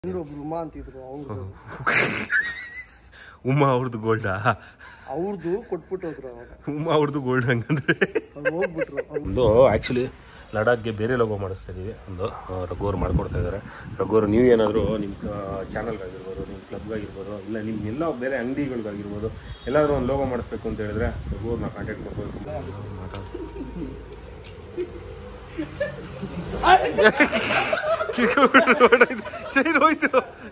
ಇನ್ನೊಬ್ರು ಉಮಾ ಅಂತಿದ್ರು ಅವ್ರದ್ದು ಉಮಾ ಅವ್ರದ್ದು ಗೋಲ್ಡಾ ಅವ್ರದ್ದು ಕೊಟ್ಬಿಟ್ಟು ಹೋದ್ರು ಅವಾಗ ಉಮಾ ಅವ್ರದ್ದು ಗೋಲ್ಡ್ ಹಂಗಂದ್ರೆ ಅವ್ರು ಹೋಗ್ಬಿಟ್ರು ಅವ್ರು ಒಂದು ಆ್ಯಕ್ಚುಲಿ ಲಡಾಖ್ಗೆ ಬೇರೆ ಲೋಗೋ ಮಾಡಿಸ್ತಾ ಇದ್ದೀವಿ ಒಂದು ಆ, ರಘುವರು ಮಾಡ್ಕೊಡ್ತಾ ಇದ್ದಾರೆ ರಘುವರು ನೀವು ಏನಾದರೂ ನಿಮ್ಮ ಚಾನಲ್ಗಾಗಿರ್ಬೋದು ನಿಮ್ಮ ಕ್ಲಬ್ಗಾಗಿರ್ಬೋದು ಇಲ್ಲ ನಿಮ್ಮ ಎಲ್ಲ ಬೇರೆ ಅಂಗಡಿಗಳಿಗಾಗಿರ್ಬೋದು ಎಲ್ಲಾದರೂ ಒಂದು ಲೋಗೋ ಮಾಡಿಸ್ಬೇಕು ಅಂತ ಹೇಳಿದ್ರೆ ರಘುವ್ರನ್ನ ಕಾಂಟ್ಯಾಕ್ಟ್ ಮಾಡ್ಬೋದು ಸರಿ ಹೋಯ್ತು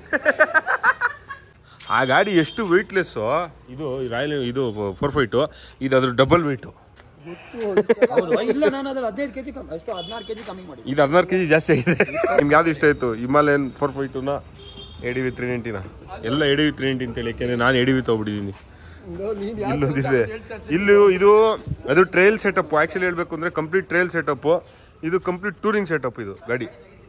ಆ ಗಾಡಿ ಎಷ್ಟು ವೆಯ್ಟ್ಲೆಸ್ಸು ಇದು ರಾಯಲ್ ಇದು ಫೋರ್ ಫೈಟು ಇದು ಅದ್ರ ಡಬಲ್ ವೆಯ್ಟು ಹೌದು ಇಲ್ಲ ನಾನು ಅದ್ರಲ್ಲಿ ಹದಿನೈದು ಕೆಜಿ ಕಮ್ಮಿ ಎಷ್ಟು ಹದಿನಾರು ಕೆಜಿ ಕಮ್ಮಿ ಮಾಡಿ ಇದು ಹದಿನಾರು ಕೆ ಜಿ ಜಾಸ್ತಿ ಆಗಿದೆ ನಿಮ್ಗೆ ಯಾವ್ದು ಇಷ್ಟ ಆಯಿತು ಹಿಮಾಲಯನ್ ಫೋರ್ ಫೈ ಟೂನ ಎಡಿ ವಿ ತ್ರೀ ನೈಂಟಿನ ಎಲ್ಲ ಎಡಿ ವಿ ತ್ರೀ ನೈಂಟಿ ಅಂತೇಳಿ ಯಾಕೆಂದರೆ ನಾನು ಎಡಿ ವಿ ತೊಗೊಬಿಟ್ಟಿದ್ದೀನಿ ನೀನ್ ಇಲ್ಲೊಂದಿದೆ ಇಲ್ಲಿ ಇದು ಅದು ಟ್ರೈಲ್ ಸೆಟಪ್ ಆ್ಯಕ್ಚುಲಿ ಹೇಳಬೇಕು ಅಂದರೆ ಕಂಪ್ಲೀಟ್ ಟ್ರೈಲ್ ಸೆಟಪ್ಪು ಇದು ಕಂಪ್ಲೀಟ್ ಟೂರಿಂಗ್ ಸೆಟಪ್ ಇದು ಗಾಡಿ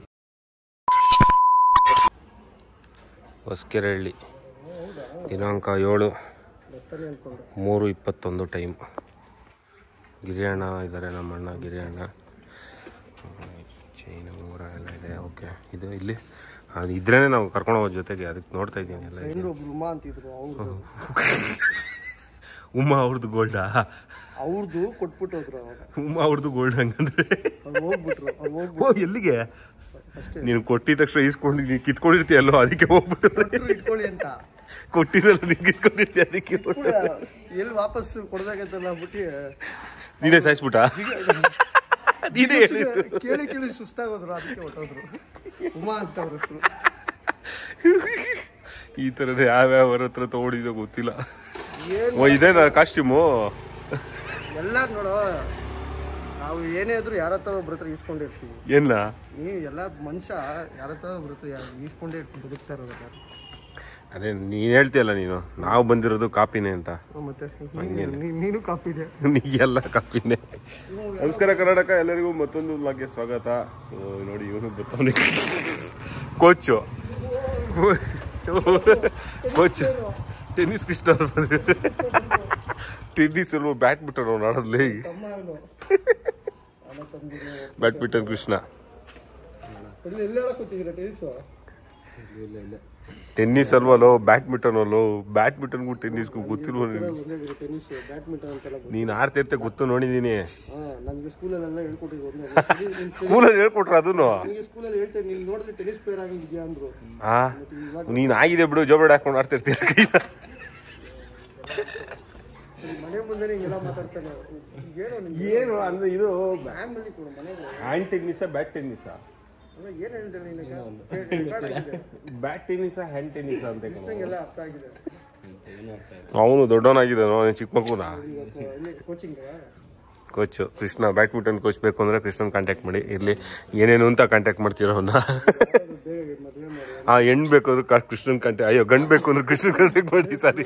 ಹೊಸಕೆರೆಹಳ್ಳಿ ದಿನಾಂಕ ಏಳು ಬರ್ತಾನೆ ಅನ್ಕೊಂಡು ಮೂರು ಇಪ್ಪತ್ತೊಂದು ಟೈಮ್ ಗಿರಿಯಣ್ಣ ಇದ್ದಾರೆ ನಮ್ಮ ಅಣ್ಣ ಗಿರಿಯಣ್ಣ ಚೈನು ಮೂರ ಎಲ್ಲ ಇದೆ ಓಕೆ ಇದು ಇಲ್ಲಿ ಅದು ಇದ್ರೇ ನಾವು ಕರ್ಕೊಂಡು ಹೋಗೋದು ಜೊತೆಗೆ ಅದಕ್ಕೆ ನೋಡ್ತಾ ಇದ್ದೀನಿ ಎಲ್ಲ ಇದೆ. ಇನ್ನೊಬ್ರು ಉಮಾ ಅಂತಿದ್ರು ಅವ್ರದ್ದು ಉಮಾ ಅವ್ರದ್ದು ಗೋಲ್ಡಾ ಅವ್ರದ್ದು ಕೊಟ್ಬಿಟ್ಟು ಹೋದ್ರು ಅವಾಗ ಉಮಾ ಅವ್ರದ್ದು ಗೋಲ್ಡ್ ಹಂಗಂದ್ರೆ ಅವ್ರು ಹೋಗ್ಬಿಟ್ರು ಅವ್ರು ಓ ಹೋಗ್ಬಿಟ್ಟು ಎಲ್ಲಿಗೆ ನೀನು ಕೊಟ್ಟಿದ ತಕ್ಷಣ ಈಸ್ಕೊಂಡು ನೀನು ಕಿತ್ಕೊಂಡಿರ್ತೀಯಲ್ಲೋ ಅದಕ್ಕೆ ಹೋಗ್ಬಿಟ್ಟು ಇಟ್ಕೊಳ್ಳಿ ಅಂತ ಕೊಟ್ಟಿರಲ್ಲ ನೀನು ಕಿತ್ಕೊಂಡಿರ್ತೀಯ ಅದಕ್ಕೆ ಕೂಡ ಎಲ್ಲಿ ವಾಪಸ್ ಕೊಡ್ಬೇಕಂತಲ್ಲ ಅಂದ್ಬಿಟ್ಟು ನೀನೇ ಸಾಯಿಸ್ಬಿಟ್ಟ ನೀನೇ ಹೇಳಿದ್ದು ಕೇಳಿ ಕೇಳಿ ಸುಸ್ತಾಗೋದ್ರು ಅದಕ್ಕೆ ಹೊಟ್ಟೋದ್ರು ಉಮಾ ಅಂತ ಅವ್ರ ಹೆಸರು ಈ ಥರನೇ ಯಾವ್ಯಾವ ಹತ್ರ ತೊಗೊಂಡಿದ್ದೋ ಗೊತ್ತಿಲ್ಲ ಏನ್ ಓ ಇದೇನಾ ಕಾಸ್ಟ್ಯೂಮು ಎಲ್ಲ ನೋಡೋ ನಾವು ಏನೇ ಇದ್ರು ಯಾರ ಹತ್ರ ಒಬ್ರ ಹತ್ರ ಈಸ್ಕೊಂಡಿರ್ತೀವಿ ಏನ ನೀವು ಎಲ್ಲ ಮನುಷ್ಯ ಯಾರ ಹತ್ರ ಒಬ್ರ ಹತ್ರ ಯಾ- ಈಸ್ಕೊಂಡೇ ಇರ್ತೀವಿ ಬದುಕ್ತಾ ಇರೋದು ಅದೇ ನೀನು ಹೇಳ್ತೀಯಲ್ಲ ನೀನು ನಾವು ಬಂದಿರೋದು ಕಾಪಿನೇ ಅಂತ ಮತ್ತೆ ನೀನು- ನೀ- ನೀನು ಕಾಪಿದೆ ನೀ ಎಲ್ಲ ಕಾಪಿನೇ ನಮಸ್ಕಾರ ಕರ್ನಾಟಕ ಎಲ್ಲರಿಗೂ ಮತ್ತೊಂದು ವ್ಲಾಗ್ಗೆ ಸ್ವಾಗತ ಸೊ ನೋಡಿ ಇವನು ಬರ್ತಾವನೆ ಕೋಚು ಕೋಚ್ ಟೆನ್ನಿಸ್ ಕೃಷ್ಣ ಅವ್ರು ಬಂದಿದ್ದಾರೆ ಟೆನ್ನಿಸ್ ಅಲ್ವ ಬ್ಯಾಡ್ಮಿಂಟನ್ ಅವ್ನು ಆಡೋದ್ಲೇ ತಮ್ಮ ಅವನು ಅಲ್ಲ ತಂದಿರೋ ಬ್ಯಾಡ್ಮಿಂಟನ್ ಕೃಷ್ಣ ಎಲ್ಲಿ ಎಲ್ಲಿ ಹೇಳಕ್ ಕೂತಿದ್ದೀರಾ ಟೆನಿಸು ಟೆನ್ನಿಸ್ ಅಲ್ವಲ್ಲೋ ಬ್ಯಾಡ್ಮಿಂಟನ್ ಅಲ್ಲೋ ಬ್ಯಾಡ್ಮಿಂಟನ್ಗೂ ಟೆನ್ನಿಸ್ಗೂ ಗೊತ್ತಿಲ್ವ ನಿನಗೆ ಒಂದೇ ಗುರು ಟೆನಿಸ್ ಬ್ಯಾಡ್ಮಿಂಟನ್ ಅಂತೆಲ್ಲ ಗೊತ್ತು. ನೀನು ಆಡ್ತಿರ್ತೆ ಗೊತ್ತು ನೋಡಿದ್ದೀನಿ ಹಾ ನನಗೆ ಸ್ಕೂಲಲ್ಲೆಲ್ಲ ಹೇಳ್ಕೊಟ್ಟಿದ್ರು ಒಂದೇ ನಿನ್ ಸ್ಕೂಲಲ್ಲಿ ಹೇಳ್ಕೊಟ್ರ ಅದನ್ನು ನನಗೆ ಸ್ಕೂಲಲ್ಲಿ ಹೇಳ್ತೇನೆ ನೀನು ನೋಡಿದ್ರೆ ಟೆನಿಸ್ ಪ್ಲೇಯರ್ ಆಗಿದ್ಯಾ ಅಂದ್ರು ಆ ನೀನು ಆಗಿದೆ ಬಿಡು ಜೋಬೆಡ್ ಹಾಕೊಂಡು ಆಡ್ತಿರ್ತೀರ ಕೈನ ಮನೆ ಮುಂದೆ ಹಿಂಗೆಲ್ಲ ಮಾತಾಡ್ತಾನೆ ಏನೋ ನಿಮ್ಗೆ ಏನು ಅಂದ್ರೆ ಇದು ಫ್ಯಾಮಿಲಿ ಕೊಡು ಮನೆಗೆ ಹ್ಯಾಂಡ್ ಟೆನ್ನಿಸ ಬ್ಯಾಟ್ ಟೆನ್ನಿಸ ಅಂದ್ರೆ ಏನ್ ಹೇಳ್ತಾರೆ ನಿನಗೆ ಬ್ಯಾಟ್ ಟೆನ್ನಿಸ ಹ್ಯಾಂಡ್ ಟೆನ್ನಿಸ ಅಂತ ಎಲ್ಲ ಅರ್ಥ ಆಗಿದೆ ಅವನು ದೊಡ್ಡವನಾಗಿದ್ದಾನೋ ಅವನು ಚಿಕ್ಕ ಮಗುನ ಇವತ್ತು ಇಲ್ಲಿ coaching coach Krishna badminton coach ಬೇಕು ಅಂದ್ರೆ ಕೃಷ್ಣನ್ ಕಾಂಟ್ಯಾಕ್ಟ್ ಮಾಡಿ ಇರ್ಲಿ ಏನೇನು ಅಂತ ಕಾಂಟ್ಯಾಕ್ಟ್ ಮಾಡ್ತೀರ ಅವನ್ನ ಬೇಗ ಮದುವೆ ಮಾಡಿ ಆ ಹೆಣ್ ಬೇಕು ಅಂದ್ರೆ ಕಾ- ಕೃಷ್ಣನ್ ಕಾಂಟ್ಯಾಕ್ಟ್ ಅಯ್ಯೋ ಗಂಡು ಬೇಕು ಅಂದ್ರೆ ಕೃಷ್ಣನ್ ಕಾಂಟ್ಯಾಕ್ಟ್ ಮಾಡಿ ಸಾರಿ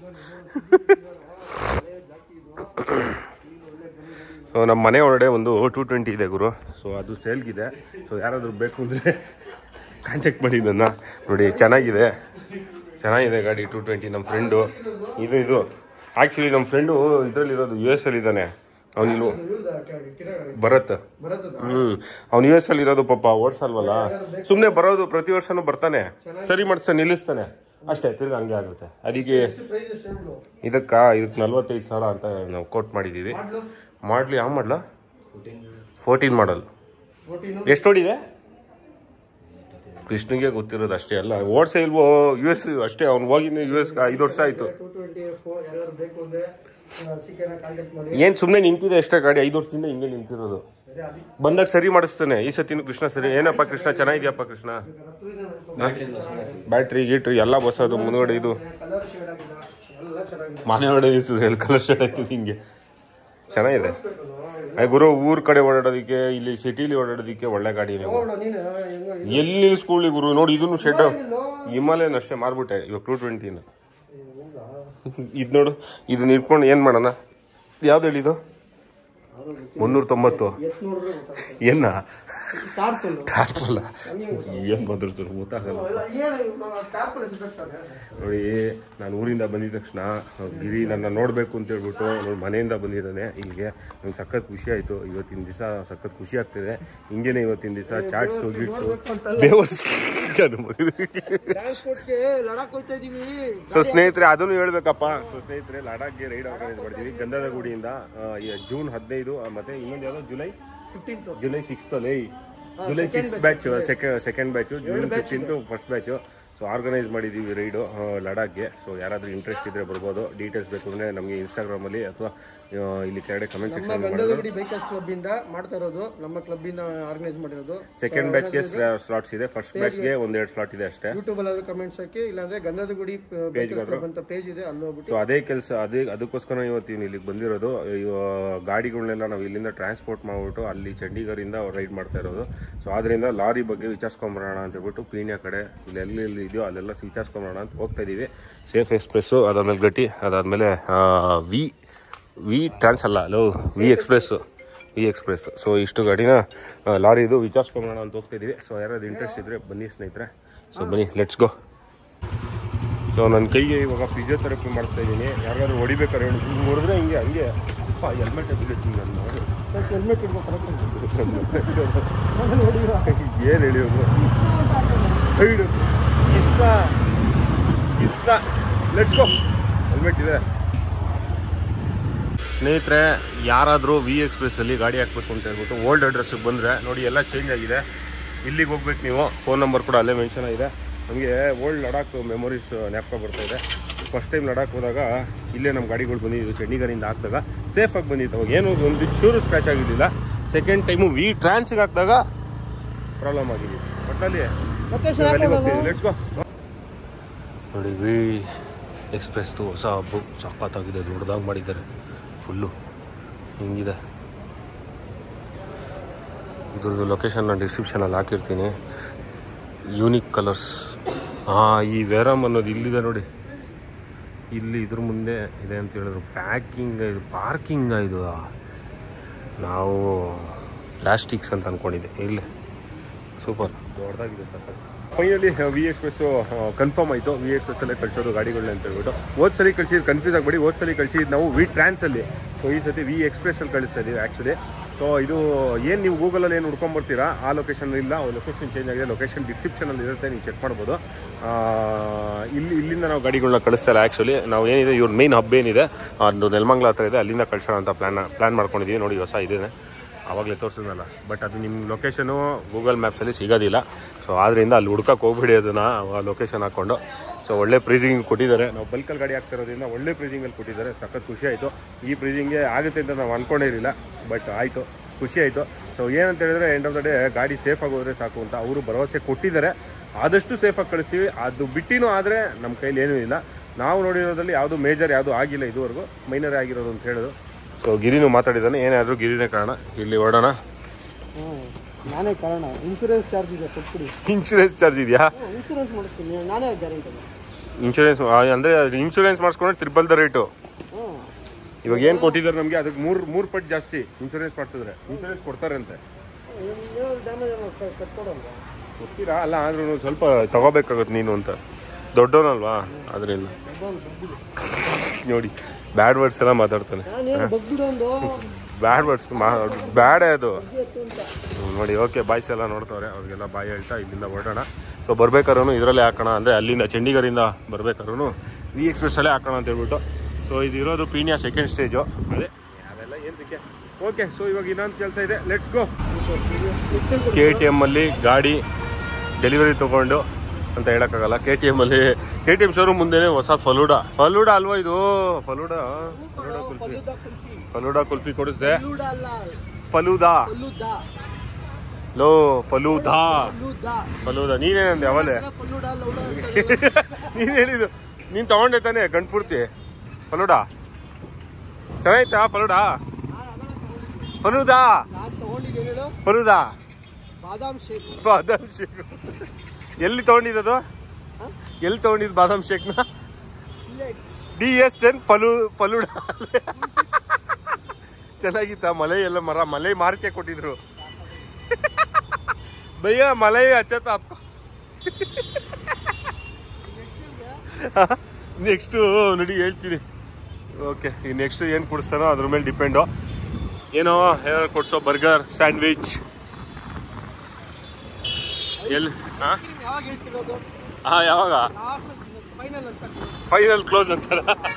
ಸೊ ನಮ್ಮ ಮನೆ ಒಳಗಡೆ ಒಂದು ಟೂ ಟ್ವೆಂಟಿ ಇದೆ ಗುರು ಸೊ ಅದು ಸೇಲ್ಗಿದೆ ಸೊ ಯಾರಾದರೂ ಬೇಕು ಅಂದರೆ ಕಾಂಟ್ಯಾಕ್ಟ್ ಮಾಡಿ ನನ್ನ ನೋಡಿ ಚೆನ್ನಾಗಿದೆ ಚೆನ್ನಾಗಿದೆ ಗಾಡಿ ಟೂ ಟ್ವೆಂಟಿ ನಮ್ಮ ಫ್ರೆಂಡು ಇದು ಇದು ಆ್ಯಕ್ಚುಲಿ ನಮ್ಮ ಫ್ರೆಂಡು ಇದರಲ್ಲಿರೋದು ಯು ಎಸ್ ಅಲ್ಲಿ ಇದ್ದಾನೆ ಅವನಿಲ್ವ ಭರತ್ ಬರತ್ತದ ಹ್ಞೂ ಅವ್ನು ಯು ಎಸ್ ಅಲ್ಲಿ ಇರೋದು ಪಾಪ ಓಡ್ಸಲ್ವಲ್ಲ ಸುಮ್ಮನೆ ಬರೋದು ಪ್ರತಿ ವರ್ಷನೂ ಬರ್ತಾನೆ ಸರಿ ಮಾಡಿಸ್ತಾನೆ ನಿಲ್ಲಿಸ್ತಾನೆ ಅಷ್ಟೇ ತಿರ್ಗಿ ಹಂಗೆ ಆಗುತ್ತೆ ಅದಕ್ಕೆ ಪ್ರೈಸ್ ಎಷ್ಟು ಹೇಳ್ಬಿಡು ಇದಕ್ಕ ಇದಕ್ಕೆ ನಲ್ವತ್ತೈದು ಸಾವಿರ ಅಂತ ನಾವು ಕೋಟ್ ಮಾಡಿದ್ದೀವಿ ಮಾಡ್ಲು ಮಾಡಲಿ ಯಾವ ಮಾಡಲ ಫೋರ್ಟೀನ್ ಮಾಡಲ್ ಫೋರ್ಟೀನು ಎಷ್ಟು ಓಡಿದೆ ಕೃಷ್ಣಗೆ ಗೊತ್ತಿರೋದು ಅಷ್ಟೇ ಅಲ್ಲ ಓಡ್ಸೇ ಇಲ್ವೋ ಯು ಎಸ್ ಅಷ್ಟೇ ಅವ್ನು ಹೋಗಿ ಯು ಎಸ್ ಐದು ವರ್ಷ ಆಯಿತು ಟೂ ಟ್ವೆಂಟಿ ಫೋರ್ ಯಾರು ಬೇಕು ಅಂದ್ರೆ ಸಿಕ್ಕೇನ ಕಾಂಟ್ಯಾಕ್ಟ್ ಮಾಡಿ ಏನು ಸುಮ್ಮನೆ ನಿಂತಿದೆ ಅಷ್ಟೇ ಗಾಡಿ ಐದು ವರ್ಷದಿಂದ ಹಿಂಗೆ ನಿಂತಿರೋದು ಸರಿ ಅದಕ್ಕೆ ಬಂದಾಗ ಸರಿ ಮಾಡಿಸ್ತಾನೆ ಈ ಸತಿನೂ ಕೃಷ್ಣ ಸರಿ ಏನಪ್ಪ ಕೃಷ್ಣ ಚೆನ್ನಾಗಿದ್ಯಪ್ಪ ಕೃಷ್ಣ ಬ್ಯಾಟ್ರಿ ಗೀಟ್ರಿ ಎಲ್ಲ ಬಸ್ ಅದು ಮುಂದ್ಗಡೆ ಇದು ಕಲರ್ ಶೇಡ್ ಆಗಿದೆ ಎಲ್ಲ ಚೆನ್ನಾಗಿದೆ ಮನೆ ಒಳಗಡೆ ನಿಲ್ಸಿದ್ರೆ ಎಲ್ಲಿ ಕಲರ್ ಶೇಡ್ ಆಯ್ತದೆ ಹಿಂಗೆ ಚೆನ್ನಾಗಿದೆ ಆ ಗುರು ಊರ್ ಕಡೆ ಓಡಾಡೋದಕ್ಕೆ ಇಲ್ಲಿ ಸಿಟಿಲಿ ಓಡಾಡೋದಕ್ಕೆ ಒಳ್ಳೆ ಗಾಡಿ ನೀವು ನೋಡು ನೀನು ಹೆಂಗೋ ಇದು. ಎಲ್ಲಿ ನಿಲ್ಸ್ಕೊಳ್ಳಿ ಗುರು ನೋಡಿ ಇದನ್ನು ಶೆಡ್ ಹಿಮಾಲಯನ್ ಅಷ್ಟೇ ಮಾರ್ಬಿಟ್ಟೆ ಇವಾಗ ಟೂ ಟ್ವೆಂಟಿನ ಇದು ನೋಡು ಇದನ್ನ ಇಟ್ಕೊಂಡು ಏನು ಮಾಡೋಣ ಯಾವ್ದು ಹೇಳಿದು ಮುನ್ನೂರ ತೊಂಬತ್ತು ಎಷ್ಟು ನೋಡಿದ್ರೆ ಗೊತ್ತಾಗುತ್ತೆ ಏನ ಟಾರ್ಪಲ್ ಟಾರ್ಪಲ್ಲ ಏನು ಬಂದಿರ್ತಾರೆ ಗೊತ್ತಾಗಲ್ಲ ಏನು ಟಾರ್ಪಲ್ ಎತ್ಕೊಳ್ತಾನೆ ನೋಡಿ ನಾನು ಊರಿಂದ ಬಂದಿದ ತಕ್ಷಣ ಗಿರಿ ನನ್ನ ನೋಡಬೇಕು ಅಂತ ಹೇಳ್ಬಿಟ್ಟು ನೋಡಿ ಮನೆಯಿಂದ ಬಂದಿದ್ದಾನೆ ಇಲ್ಲಿಗೆ ನಂಗೆ ಸಖತ್ ಖುಷಿ ಆಯಿತು ಇವತ್ತಿನ ದಿವಸ ಸಖತ್ ಖುಷಿ ಆಗ್ತಿದೆ ಹಿಂಗೇನೆ ಇವತ್ತಿನ ದಿವಸ ಚಾಟ್ಸು ಗಿಟ್ಸು ಬೇವರ್ಸ್ ಟ್ರಾನ್ಸ್ಪೋರ್ಟ್ಗೆ ಲಡಾಖ್ ಹೋಗ್ತಾ ಇದೀವಿ ಸೊ ಸ್ನೇಹಿತರೆ ಅದನ್ನು ಹೇಳ್ಬೇಕಪ್ಪ ಸೊ ಸ್ನೇಹಿತರೆ ಲಡಾಖ್ಗೆ ರೈಡ್ ಆರ್ಗನೈಸ್ ಮಾಡ್ತೀವಿ ಗಂಧದ ಗುಡಿಯಿಂದ ಆ, ಈ ಜೂನ್ ಹದಿನೈದು ಆ, ಮತ್ತೆ ಇನ್ನೊಂದು ಯಾವ್ದು ಜುಲೈ ಫಿಫ್ಟೀನ್ತ್ ಜುಲೈ ಸಿಕ್ಸ್ತ್ ಅಲ್ಲಿ July six batch second batch June fifteenth first batch so organise ಮಾಡಿದ್ದೀವಿ ರೈಡು ಲಡಾಖ್ಗೆ ಸೊ ಯಾರಾದರೂ ಇಂಟ್ರೆಸ್ಟ್ ಇದ್ರೆ ಬರ್ಬೋದು ಡೀಟೇಲ್ಸ್ ಬೇಕು ಅಂದರೆ ನಮಗೆ ಇನ್ಸ್ಟಾಗ್ರಾಮಲ್ಲಿ ಅಥವಾ ಇಲ್ಲಿ ಕೆಳಗಡೆ ಕಮೆಂಟ್ ನಮ್ಮ ಸೆಕ್ಷನ್ ಗಂಧದ ಗುಡಿ ಬೈಕರ್ಸ್ ಕ್ಲಬ್ ಇಂದ ಮಾಡ್ತಾ ಇರೋದು ನಮ್ಮ ಕ್ಲಬ್ ಇಂದ ಆರ್ಗನೈಸ್ ಮಾಡಿರೋದು ಸೆಕೆಂಡ್ ಬ್ಯಾಚ್ಗೆ ಸ್ಲಾಟ್ಸ್ ಇದೆ ಫಸ್ಟ್ ಬ್ಯಾಚ್ಗೆ ಒಂದೆರಡು ಸ್ಲಾಟ್ ಇದೆ ಅಷ್ಟೇ ಯೂಟ್ಯೂಬ್ ಅಲ್ಲಿ ಕಮೆಂಟ್ಸ್ ಹಾಕಿ ಇಲ್ಲಾಂದ್ರೆ ಗಂಧದ ಗುಡಿ ಬೈಕರ್ಸ್ ಕ್ಲಬ್ ಅಂತ ಪೇಜ್ ಇದೆ ಅಲ್ಲಿ ಹೋಗ್ಬಿಟ್ಟು ಸೊ ಅದೇ ಕೆಲಸ ಅದೇ ಅದಕ್ಕೋಸ್ಕರ ಇವತ್ತು ಇಲ್ಲಿಗೆ ಬಂದಿರೋದು ಇವ ಗಾಡಿಗಳನ್ನೆಲ್ಲ ನಾವು ಇಲ್ಲಿಂದ ಟ್ರಾನ್ಸ್ಪೋರ್ಟ್ ಮಾಡಿಬಿಟ್ಟು ಅಲ್ಲಿ ಚಂಡೀಗಢದಿಂದ ರೈಡ್ ಮಾಡ್ತಾ ಇರೋದು ಸೊ ಆದ್ರಿಂದ ಲಾರಿ ಬಗ್ಗೆ ವಿಚಾರಿಸ್ಕೊಂಬರೋಣ ಅಂತ ಹೇಳ್ಬಿಟ್ಟು ಪೀಣ್ಯ ಕಡೆ ಇಲ್ಲಿ ಎಲ್ಲಿ ಎಲ್ಲಿ ಇದೆಯೋ ಅಲ್ಲೆಲ್ಲ ವಿಚಾರಿಸ್ಕೊಂಬರೋಣ ಅಂತ ಹೋಗ್ತಾ ಇದ್ದೀವಿ ಸೇಫ್ ಎಕ್ಸ್ಪ್ರೆಸ್ಸು ಅದಾದ್ಮೇಲೆ ಗಟ್ಟಿ ಅದಾದಮೇಲೆ ವಿ ವಿ ಟ್ರಾನ್ಸ್ ಅಲ್ಲ ಲೋ V express V express so ಇಷ್ಟು ಗಾಡಿನ ಆ, ಲಾರಿದು ವಿಚಾರಿಸ್ಕೊಂಬರೋಣ ಅಂತ ಹೋಗ್ತಾ ಇದ್ದೀವಿ ಸೊ ಯಾರಾದ್ರು ಇಂಟ್ರೆಸ್ಟ್ ಇದ್ದರೆ ಬನ್ನಿ ಸ್ನೇಹಿತರೆ ಸೊ ಬನ್ನಿ ಲೆಟ್ಸ್ ಗೋ ಸೊ ನನ್ನ ಕೈಗೆ ಇವಾಗ ಫಿಸಿಯೋಥೆರಪಿ ಮಾಡ್ತಾ ಇದ್ದೀನಿ ಯಾರಿಗಾದ್ರೂ ಹೊಡಿಬೇಕಾದ್ರೆ ಹೇಳಿ ಹಿಂಗೆ ಹೊಡೆದ್ರೆ ಹಿಂಗೆ ಹಂಗೆ ಅಪ್ಪ ಹೆಲ್ಮೆಟ್ ಎತ್ತಿಗೆ ನಾನು ಹೆಲ್ಮೆಟ್ ಇಡ್ಬೇಕು ಕರೆಕ್ಟ್ ಏನು ಹೇಳಿಯೋದು ಹೈಡು ಇಷ್ಟ ಇಷ್ಟ ಲೆಟ್ಸ್ ಗೋ ಹೆಲ್ಮೆಟ್ ಇದೆ ಸ್ನೇಹಿತರೆ ಯಾರಾದರೂ ವಿ ಎಕ್ಸ್ಪ್ರೆಸ್ಸಲ್ಲಿ ಗಾಡಿ ಹಾಕ್ಬೇಕು ಅಂತ ಹೇಳ್ಬಿಟ್ಟು ಓಲ್ಡ್ ಅಡ್ರೆಸ್ಸಿಗೆ ಬಂದರೆ ನೋಡಿ ಎಲ್ಲ ಚೇಂಜ್ ಆಗಿದೆ ಇಲ್ಲಿಗೆ ಹೋಗ್ಬೇಕು ನೀವು ಫೋನ್ ನಂಬರ್ ಕೂಡ ಅಲ್ಲೇ ಮೆನ್ಷನ್ ಆಗಿದೆ ನಮಗೆ ಓಲ್ಡ್ ಲಡಾಖ್ ಮೆಮೊರೀಸ್ ಜ್ಞಾಪಕ ಬರ್ತಾ ಇದೆ ಫಸ್ಟ್ ಟೈಮ್ ಲಡಾಖ್ ಹೋದಾಗ ಇಲ್ಲೇ ನಮ್ಮ ಗಾಡಿಗಳು ಬಂದಿದ್ದು ಚಂಡೀಗಢದಿಂದ ಹಾಕಿದಾಗ ಸೇಫಾಗಿ ಬಂದಿತ್ತು ಅವಾಗ ಏನು ಒಂದು ಚೂರು ಸ್ಕ್ರ್ಯಾಚ್ ಆಗಿದ್ದಿಲ್ಲ ಸೆಕೆಂಡ್ ಟೈಮು ವಿ ಟ್ರಾನ್ಸ್ಗೆ ಹಾಕಿದಾಗ ಪ್ರಾಬ್ಲಮ್ ಆಗಿದೆ ಒಟ್ಟಲ್ಲಿ ಮತ್ತೆ ಲೆಟ್ಸ್ ಗೋ ನೋಡಿ ವಿ ಎಕ್ಸ್ಪ್ರೆಸ್ದು ಹೊಸ ಬುಕ್ ಸಖತ್ತಾಗಿದೆ ದೊಡ್ಡದಾಗಿ ಮಾಡಿದ್ದಾರೆ ಫುಲ್ಲು ಹಿಂಗಿದೆ ಇದ್ರದ್ದು ಲೊಕೇಶನ್ ನಾನು ಡಿಸ್ಕ್ರಿಪ್ಷನಲ್ಲಿ ಹಾಕಿರ್ತೀನಿ ಯೂನಿಕ್ ಕಲರ್ಸ್ ಹಾಂ ಈ ವೇರಮ್ ಅನ್ನೋದು ಇಲ್ಲಿದೆ ನೋಡಿ ಇಲ್ಲಿ ಇದ್ರ ಮುಂದೆ ಇದೆ ಅಂತ ಹೇಳಿದ್ರು ಪ್ಯಾಕಿಂಗ್ ಇದು ಪಾರ್ಕಿಂಗ್ ಇದು ನಾವು ಪ್ಲಾಸ್ಟಿಕ್ಸ್ ಅಂತ ಅಂದ್ಕೊಂಡಿದ್ದೆ ಇಲ್ಲೇ ಸೂಪರ್ ದೊಡ್ಡದಾಗಿದೆ sir finally V express confirm ಆಯಿತು ವಿ ಎಕ್ಸ್ಪ್ರೆಸ್ಸಲ್ಲೇ ಕಳಿಸೋದು ಗಾಡಿಗಳನ್ನ ಅಂತ ಹೇಳ್ಬಿಟ್ಟು ಹೋದ್ ಸಲ ಕಳಿಸಿದ್ದು ಕನ್ಫ್ಯೂಸ್ ಆಗಬೇಡಿ ಹೋದ್ ಸಲ ಕಳಿಸಿದ್ದು ನಾವು ವಿ ಟ್ರಾನ್ಸಲ್ಲಿ ಸೊ ಈ ಸತಿ ವಿ ಎಕ್ಸ್ಪ್ರೆಸ್ಸಲ್ಲಿ ಕಳಿಸ್ತಾ ಇದ್ದೀವಿ ಆ್ಯಕ್ಚುಲಿ ಸೊ ಇದು ಏನು ನೀವು ಗೂಗಲಲ್ಲಿ ಏನು ಹುಡ್ಕೊಂಬರ್ತೀರಾ ಆ ಲೊಕೇಶನ್ ಇಲ್ಲ ಲೊಕೇಶನ್ ಚೇಂಜ್ ಆಗಿದೆ ಲೊಕೇಶನ್ ಡಿಸ್ಕ್ರಿಪ್ಷನಲ್ಲಿ ಇರುತ್ತೆ ನೀವು ಚೆಕ್ ಮಾಡ್ಬೋದು ಆ, ಇಲ್ಲಿ ಇಲ್ಲಿಂದ ನಾವು ಗಾಡಿಗಳನ್ನ ಕಳಿಸ್ತಾ ಇಲ್ಲ ಆ್ಯಕ್ಚುಲಿ ನಾವು ಏನಿದೆ ಇವ್ರ ಮೇನ್ ಹಬ್ ಏನಿದೆ ಅದು ನೆಲಮಂಗ್ಲ ಹತ್ರ ಇದೆ ಅಲ್ಲಿಂದ ಕಳ್ಸೋಣ ಅಂತ ಪ್ಲ್ಯಾನ್ ಪ್ಲ್ಯಾನ್ ಮಾಡ್ಕೊಂಡಿದ್ದೀವಿ ನೋಡಿ ಹೊಸ ಇದೆ ಆವಾಗಲೇ ತೋರಿಸಿದ್ನಲ್ಲ ಬಟ್ ಅದು ನಿಮ್ಮ ಲೊಕೇಶನು ಗೂಗಲ್ ಮ್ಯಾಪ್ಸಲ್ಲಿ ಸಿಗೋದಿಲ್ಲ ಸೊ ಆದ್ದರಿಂದ ಅಲ್ಲಿ ಹುಡ್ಕಕ್ಕೆ ಹೋಗ್ಬಿಡಿ ಅದನ್ನು ಲೊಕೇಶನ್ ಹಾಕ್ಕೊಂಡು ಸೊ ಒಳ್ಳೆ ಪ್ರೈಸಿಂಗ್ ಕೊಟ್ಟಿದ್ದಾರೆ ನಾವು ಬಲ್ಕಲ್ಲಿ ಗಾಡಿ ಹಾಕ್ತಿರೋದ್ರಿಂದ ಒಳ್ಳೆ ಪ್ರೈಸಿಂಗಲ್ಲಿ ಕೊಟ್ಟಿದ್ದಾರೆ ಸಖತ್ ಖುಷಿ ಆಯಿತು ಈ ಪ್ರೈಸಿಂಗ್ಗೆ ಆಗುತ್ತೆ ಅಂತ ನಾವು ಅಂದ್ಕೊಂಡೇ ಇರಲಿಲ್ಲ ಬಟ್ ಆಯಿತು ಖುಷಿ ಆಯಿತು ಸೊ ಏನಂತ ಹೇಳಿದ್ರೆ ಎಂಡ್ ಆಫ್ ದ ಡೇ ಗಾಡಿ ಸೇಫಾಗಿ ಹೋದರೆ ಸಾಕು ಅಂತ ಅವರು ಭರವಸೆ ಕೊಟ್ಟಿದ್ದಾರೆ ಆದಷ್ಟು ಸೇಫಾಗಿ ಕಳಿಸ್ತೀವಿ ಅದು ಬಿಟ್ಟಿನೂ ಆದರೆ ನಮ್ಮ ಕೈಲಿ ಏನೂ ಇಲ್ಲ ನಾವು ನೋಡಿರೋದ್ರಲ್ಲಿ ಯಾವುದು ಮೇಜರ್ ಯಾವುದು ಆಗಿಲ್ಲ ಇದುವರೆಗೂ ಮೈನರೇ ಆಗಿರೋದು ಅಂತ ಹೇಳೋದು ಸೊ ಗಿರಿನೂ ಮಾತಾಡಿದ್ದಾನೆ ಏನಾದರೂ ಗಿರಿನೇ ಕಾರಣ ಇಲ್ಲಿ ಹೊರಡೋಣ ನಾನೇ ಕಾರಣ ಇನ್ಶೂರೆನ್ಸ್ ಚಾರ್ಜ್ ಇದೆ ಕೊಟ್ಬಿಡಿ ಇನ್ಶೂರೆನ್ಸ್ ಚಾರ್ಜ್ ಇದೆಯಾ ಇನ್ಶೂರೆನ್ಸ್ ಮಾಡಿಸ್ತೀನಿ ನಾನೇ ಗ್ಯಾರಂಟಿ ಇನ್ಶೂರೆನ್ಸ್ ಅಂದರೆ ಇನ್ಶೂರೆನ್ಸ್ ಮಾಡಿಸ್ಕೊಂಡ್ರೆ ತ್ರಿಬಲ್ ದ ರೇಟು ಹ್ಞೂ ಇವಾಗ ಏನು ಕೊಟ್ಟಿದ್ದಾರೆ ನಮಗೆ ಅದಕ್ಕೆ ಮೂರು ಮೂರು ಪಟ್ಟು ಜಾಸ್ತಿ ಇನ್ಶೂರೆನ್ಸ್ ಮಾಡಿಸಿದ್ರೆ ಇನ್ಶೂರೆನ್ಸ್ ಕೊಡ್ತಾರಂತೆ ಡ್ಯಾಮೇಜ್ ಕಟ್ಕೊಡಲ್ವಾ ಗೊತ್ತೀರಾ ಅಲ್ಲ ಆದ್ರೂ ಸ್ವಲ್ಪ ತಗೋಬೇಕಾಗುತ್ತೆ ನೀನು ಅಂತ ದೊಡ್ಡವನಲ್ವಾ ಅದರಿಂದ ನೋಡಿ ಬ್ಯಾಡ್ ವರ್ಡ್ಸ್ ಎಲ್ಲ ಮಾತಾಡ್ತಾನೆ ನಾನೇನು ಬಗ್ಬಿಡು ಒಂದು ಬ್ಯಾಡ್ ವರ್ಡ್ಸ್ ಮಾ ಬ್ಯಾಡೇ ಅದು ಹ್ಮ್, ನೋಡಿ ಓಕೆ ಬಾಯ್ಸ್ ಎಲ್ಲ ನೋಡ್ತವ್ರೆ ಅವ್ರಿಗೆಲ್ಲ ಬಾಯ್ ಹೇಳ್ತಾ ಇಲ್ಲಿಂದ ಹೊರಡೋಣ ಸೊ ಬರ್ಬೇಕಾದ್ರೂ ಇದರಲ್ಲೇ ಹಾಕೋಣ ಅಂದರೆ ಅಲ್ಲಿಂದ ಚಂಡೀಗಢದಿಂದ ಬರ್ಬೇಕಾದ್ರೂ ವಿ ಎಕ್ಸ್ಪ್ರೆಸ್ಸಲ್ಲೇ ಹಾಕೋಣ ಅಂತ ಹೇಳ್ಬಿಟ್ಟು ಸೊ ಇದು ಇರೋದು ಪೀಣ್ಯ ಸೆಕೆಂಡ್ ಸ್ಟೇಜು ಅದೇ ಅದೆಲ್ಲ ಏನಕ್ಕೆ ಓಕೆ ಸೊ ಇವಾಗ ಇನ್ನೊಂದು ಕೆಲಸ ಇದೆ ಲೆಟ್ಸ್ ಗೋ ಕೆ ಟಿ ಎಮ್ಮಲ್ಲಿ ಗಾಡಿ ಡೆಲಿವರಿ ತೊಗೊಂಡು ಅಂತ ಹೇಳೋಕ್ಕಾಗಲ್ಲ ಕೆ ಟಿ ಎಮ್ಮಲ್ಲಿ ಕೆ ಟಿ ಎಮ್ ಶೋರೂಮ್ ಮುಂದೆನೇ ಹೊಸ ಫಲೂಡಾ ಫಲೂಡಾ ಅಲ್ವಾ ಇದು ಫಲೂಡಾ ಫಲೂಡಾ ಕುಲ್ಫಿ ಫಲೂಡಾ ಕುಲ್ಫಿ ಕೊಡಿಸ್ದೆ ಅಲ್ಲ ಫಲೂದಾ ಫಲ್ಲುದ ಲೋ ಫಲೂದಾ ಫಲ್ಲುದ ಫಲೂದಾ ನೀನೇನಂದೆ ಅವಲೇ ಫಲ್ಲುಡ ಲೌಡ ನೀನು ಹೇಳಿದ್ದು ನೀನು ತಗೊಂಡೆ ತಾನೆ ಗಂಟ್ಪೂರ್ತಿ ಫಲೂಡಾ ಚೆನ್ನಾಯ್ತಾ ಫಲೂಡಾ ಫಲೂದಾ ನಾನು ತಗೊಂಡಿದ್ದೇನೆ ಹೇಳು ಫಲೂದಾ ಬಾದಾಮ್ ಶೇಕ್ ಬಾದಾಮ್ ಶೇಕ್ ಎಲ್ಲಿ ತಗೊಂಡಿದ್ದದು ಎಲ್ಲಿ ತಗೊಂಡಿದ್ದು ಬಾದಾಮ್ ಶೇಕ್ನ ಇಲ್ಲೇ ಡಿ ಎಸ್ ಎನ್ ಫಲು ಫಲೂಡಾ ಚೆನ್ನಾಗಿತ್ತ ಮಲೆ ಎಲ್ಲ ಮರ ಮಲೆ ಮಾರ್ಕೆ ಕೊಟ್ಟಿದ್ರು ಭಯ್ಯ ಮಲೆ ಅಚ್ಚತ್ತ ಅಪ್ಪ ನೆಕ್ಸ್ಟು ನೋಡಿ ಹೇಳ್ತೀನಿ ಓಕೆ ಈ ನೆಕ್ಸ್ಟ್ ಏನು ಕೊಡಿಸ್ತಾನೋ ಅದ್ರ ಮೇಲೆ ಡಿಪೆಂಡು ಏನೋ ಏನಾದ್ರು ಕೊಡ್ಸೋ ಬರ್ಗರ್ ಸ್ಯಾಂಡ್ವಿಚ್ ಎಲ್ಲಿ ಹಾಂ ಯಾವಾಗ ಹೇಳ್ತಿರೋದು ಹಾಂ ಯಾವಾಗ ಲಾಸ್ಟ್ ಫೈನಲ್ ಅಂತ ಫೈನಲ್ ಕ್ಲೋಸ್ ಅಂತಾರ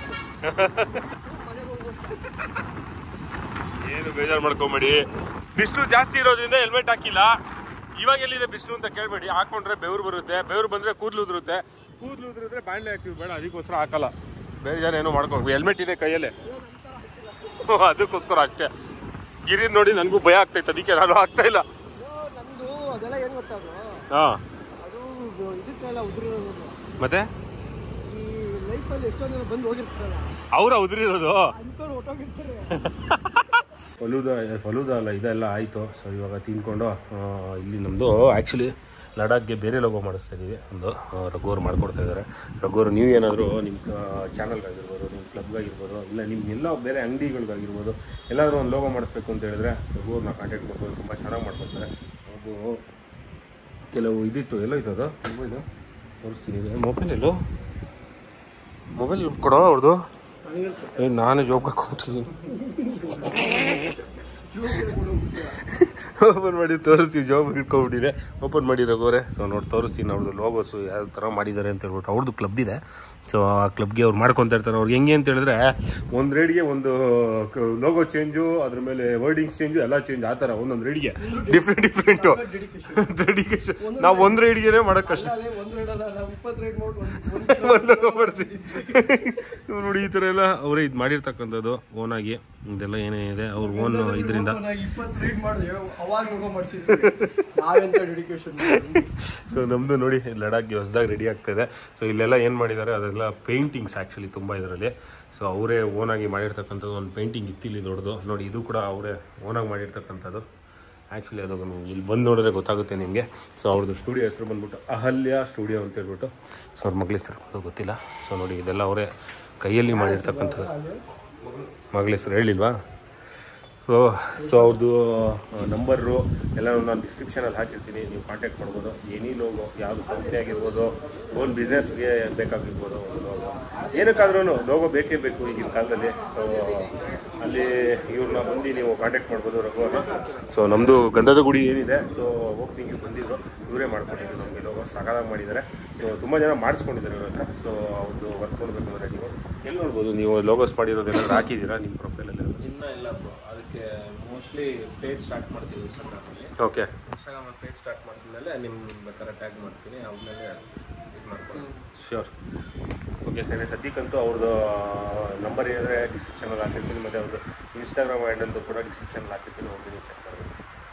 ಏನು ಬೇಜಾರು ಮಾಡ್ಕೊಂಬೇಡಿ ಬಿಸಿಲು ಜಾಸ್ತಿ ಇರೋದ್ರಿಂದ ಹೆಲ್ಮೆಟ್ ಹಾಕಿಲ್ಲ ಇವಾಗ ಎಲ್ಲಿದೆ ಬಿಸಿಲು ಅಂತ ಕೇಳಬೇಡಿ ಹಾಕೊಂಡ್ರೆ ಬೆವರು ಬರುತ್ತೆ ಬೆವರು ಬಂದ್ರೆ ಕೂದಲು ಉದುರುತ್ತೆ ಕೂದಲು ಉದುರಿದ್ರೆ ಬಾಂಡ್ಲೆ ಹಾಕ್ತೀವಿ ಬೇಡ ಅದಕ್ಕೋಸ್ಕರ ಹಾಕಲ್ಲ ಬೇಜಾರು ಏನೋ ಮಾಡ್ಕೊಂಡು ಹೆಲ್ಮೆಟ್ ಇದೆ ಕೈಯಲ್ಲೇ ಹ್ಮ್, ಅದಕ್ಕೋಸ್ಕರ ಅಷ್ಟೇ ಗಿರಿ ನೋಡಿ ನನಗೂ ಭಯ ಆಗ್ತೈತೆ ಅದಕ್ಕೆ ನಾನು ಹಾಕ್ತಾ ಇಲ್ಲ ನಮ್ದು ಅದೆಲ್ಲ ಏನು ಗೊತ್ತಾದ್ರು ಹಾಂ ಅದು ಇದಕ್ಕೆಲ್ಲ ಉದುರಿರೋದು ಮತ್ತೆ ಈ ಲೈಫಲ್ಲಿ ಎಷ್ಟೋ ಜನ ಬಂದು ಹೋಗಿರ್ತಾರಲ್ಲ ಅವ್ರ ಉದುರಿರೋದು ಅಂಥವ್ರು ಹೊಟ್ಟೋಗಿರ್ತಾರೆ ಫಲೂದ ಫಲೂದ ಅಲ್ಲ ಇದೆಲ್ಲ ಆಯಿತು ಸೊ ಇವಾಗ ತಿನ್ಕೊಂಡು ಆ, ಇಲ್ಲಿ ನಮ್ಮದು ಆ್ಯಕ್ಚುಲಿ ಲಡಾಖ್ಗೆ ಬೇರೆ ಲೋಗೋ ಮಾಡಿಸ್ತಾ ಇದ್ದೀವಿ ಒಂದು ಆ, ರಘುವರು ಮಾಡ್ಕೊಡ್ತಾ ಇದ್ದಾರೆ ರಘುವರು ನೀವು ಏನಾದರೂ ನಿಮ್ಮ ಚಾನಲ್ಗಾಗಿರ್ಬೋದು ನಿಮ್ಮ ಕ್ಲಬ್ಗಾಗಿರ್ಬೋದು ಇಲ್ಲ ನಿಮ್ಮ ಎಲ್ಲ ಬೇರೆ ಅಂಗಡಿಗಳಿಗಾಗಿರ್ಬೋದು ಎಲ್ಲಾದರೂ ಒಂದು ಲೋಗೋ ಮಾಡಿಸ್ಬೇಕು ಅಂತ ಹೇಳಿದ್ರೆ ರಘುವ್ರನ್ನ ಕಾಂಟ್ಯಾಕ್ಟ್ ಮಾಡ್ಬೋದು ತುಂಬ ಚೆನ್ನಾಗಿ ಮಾಡ್ಕೊಡ್ತಾರೆ ಅದು ಕೆಲವು ಇದಿತ್ತು ಎಲ್ಲೋ ಇತ್ತು ಅದು ಮೊಬೈಲು ತೋರಿಸ್ತೀನಿ ಮೊಬೈಲ್ ಎಲ್ಲೋ ಮೊಬೈಲ್ ಕೊಡೋ ಅವ್ರದ್ದು ಏ ನಾನೇ ಜೋಬ್ ಹಾಕೊಂತೀನಿ ಓಪನ್ ಮಾಡಿ ತೋರಿಸ್ತೀವಿ ಜಾಬ್ ಇಟ್ಕೊಂಡ್ಬಿಟ್ಟಿದೆ ಓಪನ್ ಮಾಡಿ ರಘುವರೆ ಸೊ ನೋಡಿ ತೋರಿಸ್ತೀನಿ ಅವ್ರದ್ದು ಲೋಗೋಸು ಯಾವ ಥರ ಮಾಡಿದ್ದಾರೆ ಅಂತ ಹೇಳ್ಬಿಟ್ಟು ಅವ್ರದ್ದು ಕ್ಲಬ್ ಇದೆ ಸೊ ಆ ಕ್ಲಬ್ಗೆ ಅವ್ರು ಮಾಡ್ಕೊತಾ ಇರ್ತಾರೆ ಅವ್ರಿಗೆ ಹೆಂಗೆ ಅಂತ ಹೇಳಿದ್ರೆ ಒಂದು ರೇಡಿಗೆ ಒಂದು ಲೋಗೋ ಚೇಂಜು ಅದ್ರ ಮೇಲೆ ವರ್ಡಿಂಗ್ಸ್ ಚೇಂಜು ಎಲ್ಲ ಚೇಂಜ್ ಆ ಥರ ಒಂದೊಂದು ರೇಡಿಗೆ ಡಿಫ್ರೆಂಟ್ ಡಿಫ್ರೆಂಟು ಡೆಡಿಕೇಶನ್ ನಾವು ಒಂದು ರೇಡಿಗೆನೇ ಮಾಡೋಕ್ಕೆ ಕಷ್ಟ ಅಲ್ಲೇ ಒಂದು ರೇಡ್ ಅಲ್ಲ ನಾವು ಇಪ್ಪತ್ತು ರೇಡ್ ಮಾಡಿ ಒಂದು ಲೋಗೋ ಮಾಡ್ತೀವಿ ಇವ್ರು ನೋಡಿ ಈ ಥರ ಎಲ್ಲ ಅವರೇ ಇದು ಮಾಡಿರ್ತಕ್ಕಂಥದ್ದು ಓನಾಗಿ ಇದೆಲ್ಲ ಏನೇನಿದೆ ಅವ್ರ ಓನ್ ಇದರಿಂದ ಇಪ್ಪತ್ತು ರೇಡ್ ಮಾಡಿದೆ ಅವಾಗ ಹೋಗೋ ಮಾಡಿಸಿದ್ವಿ ನಾವೆಂತ ಡೆಡಿಕೇಶನ್ ಸೊ ನಮ್ಮದು ನೋಡಿ ಲಡಾಖ್ಗೆ ಹೊಸದಾಗಿ ರೆಡಿ ಆಗ್ತಾಯಿದೆ ಸೊ ಇಲ್ಲೆಲ್ಲ ಏನು ಮಾಡಿದ್ದಾರೆ ಅದೆಲ್ಲ ಪೇಂಟಿಂಗ್ಸ್ ಆ್ಯಕ್ಚುಲಿ ತುಂಬ ಇದರಲ್ಲಿ ಸೊ ಅವರೇ ಓನಾಗಿ ಮಾಡಿರ್ತಕ್ಕಂಥದ್ದು ಒಂದು ಪೇಂಟಿಂಗ್ ಇತ್ತಿಲ್ಲಿ ದೊಡ್ಡದು ನೋಡಿ ಇದು ಕೂಡ ಅವರೇ ಓನಾಗಿ ಮಾಡಿರ್ತಕ್ಕಂಥದ್ದು ಆ್ಯಕ್ಚುಲಿ ಅದು ನಿಮ್ಗೆ ಇಲ್ಲಿ ಬಂದು ನೋಡಿದ್ರೆ ಗೊತ್ತಾಗುತ್ತೆ ನಿಮಗೆ ಸೊ ಅವ್ರದ್ದು ಸ್ಟುಡಿಯೋ ಹೆಸರು ಬಂದ್ಬಿಟ್ಟು ಅಹಲ್ಯ ಸ್ಟುಡಿಯೋ ಅಂತ ಹೇಳ್ಬಿಟ್ಟು ಸೊ ಅವ್ರ ಮಗಳ ಹೆಸರು ಅದು ಗೊತ್ತಿಲ್ಲ ಸೊ ನೋಡಿ ಇದೆಲ್ಲ ಅವರೇ ಕೈಯಲ್ಲಿ ಮಾಡಿರ್ತಕ್ಕಂಥದ್ದು ಮಗಳ ಹೆಸರು ಹೇಳಿಲ್ವಾ ಸೊ ಸೊ ಅವ್ರದ್ದು ನಂಬರು ಎಲ್ಲ ನಾನು ಡಿಸ್ಕ್ರಿಪ್ಷನಲ್ಲಿ ಹಾಕಿರ್ತೀನಿ ನೀವು ಕಾಂಟ್ಯಾಕ್ಟ್ ಮಾಡ್ಬೋದು ಎನಿ ಲೋಗೋ ಯಾವುದು ಕಂಪ್ನಿ ಆಗಿರ್ಬೋದು ಓನ್ ಬಿಸ್ನೆಸ್ಗೆ ಬೇಕಾಗಿರ್ಬೋದು ಒಂದು ಲೋಗೋ ಏನಕ್ಕಾದ್ರೂ ಲೋಗೋ ಬೇಕೇ ಬೇಕು ಈಗಿನ ಕಾಲದಲ್ಲಿ ಸೊ ಅಲ್ಲಿ ಇವ್ರನ್ನ ಬಂದು ನೀವು ಕಾಂಟ್ಯಾಕ್ಟ್ ಮಾಡ್ಬೋದು ರಘುವನ್ನ ಸೊ ನಮ್ಮದು ಗಂಧದ ಗುಡಿ ಏನಿದೆ ಸೊ ಓಪನಿಂಗಿಗೆ ಬಂದಿದ್ರು ಇವರೇ ಮಾಡ್ಕೊಂಡಿದ್ರು ನಮಗೆ ಲೋಗೋ ಸಕಾಲಾಗಿ ಮಾಡಿದ್ದಾರೆ ಸೊ ತುಂಬ ಜನ ಮಾಡಿಸ್ಕೊಂಡಿದ್ದಾರೆ ಇವ್ರ ಹತ್ರ ಸೊ ಅವ್ರದ್ದು ವರ್ಕ್ ನೋಡಬೇಕು ಅಂದರೆ ನೀವು ಎಲ್ಲಿ ನೋಡ್ಬೋದು ನೀವು ಲೋಗೋಸ್ ಮಾಡಿರೋದು ಏನಾದ್ರು ಹಾಕಿದ್ದೀರಾ ನಿಮ್ಮ ಪ್ರೊಫೈಲಲ್ಲಿ ಇನ್ನೂ ಇಲ್ಲ ಬ್ರೋ ಅದಕ್ಕೆ ಮೋಸ್ಟ್ಲಿ ಪೇಜ್ ಸ್ಟಾರ್ಟ್ ಮಾಡ್ತೀವಿ ಇನ್ಸ್ಟಾಗ್ರಾಮಲ್ಲಿ ಓಕೆ ಇನ್ಸ್ಟಾಗ್ರಾಮಲ್ಲಿ ಪೇಜ್ ಸ್ಟಾರ್ಟ್ ಮಾಡಿದ್ಮೇಲೆ ನಿಮ್ಮ ಬೇಕಾದ್ರೆ ಟ್ಯಾಗ್ ಮಾಡ್ತೀನಿ ಆಮೇಲೆ ಇದು ಮಾಡ್ಕೊಂಡು ಶ್ಯೂರ್ ಓಕೆ ಸರಿ ಸದ್ಯಕ್ಕಂತೂ ಅವ್ರದ್ದು ನಂಬರ್ ಏನಿದ್ರೆ ಡಿಸ್ಕ್ರಿಪ್ಷನಲ್ಲಿ ಹಾಕಿರ್ತೀನಿ ಮತ್ತು ಅವ್ರದ್ದು ಇನ್ಸ್ಟಾಗ್ರಾಮ್ ಹ್ಯಾಂಡಲ್ದು ಕೂಡ ಡಿಸ್ಕ್ರಿಪ್ಷನಲ್ಲಿ ಹಾಕಿರ್ತೀನಿ ಹೋಗಿ ನೀವು ಚೆಕ್ ಮಾಡಬೇಕು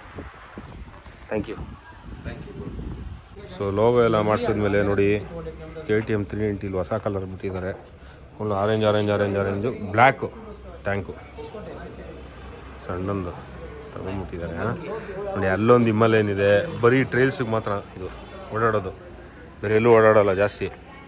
thank you thank you bro so logo ಎಲ್ಲ ಮಾಡಿಸಿದ್ಮೇಲೆ ನೋಡಿ ಕೆ ಟಿ ಎಮ್ ತ್ರೀ ಇಂಟಿಲಿ ಹೊಸ ಕಲರ್ ಬಿಟ್ಟಿದ್ದಾರೆ full orange orange orange orange black tank ಸಣ್ಣೊಂದು ತಗೊಂಡ್ಬಿಟ್ಟಿದ್ದಾರೆ ನೋಡಿ ಅಲ್ಲೊಂದು ಹಿಮಾಲಯನ್ ಬರೀ ಟ್ರೈಲ್ಸಿಗೆ ಮಾತ್ರ ಇದು ಓಡಾಡೋದು ಬೇರೆ ಎಲ್ಲೂ ಓಡಾಡೋಲ್ಲ ಜಾಸ್ತಿ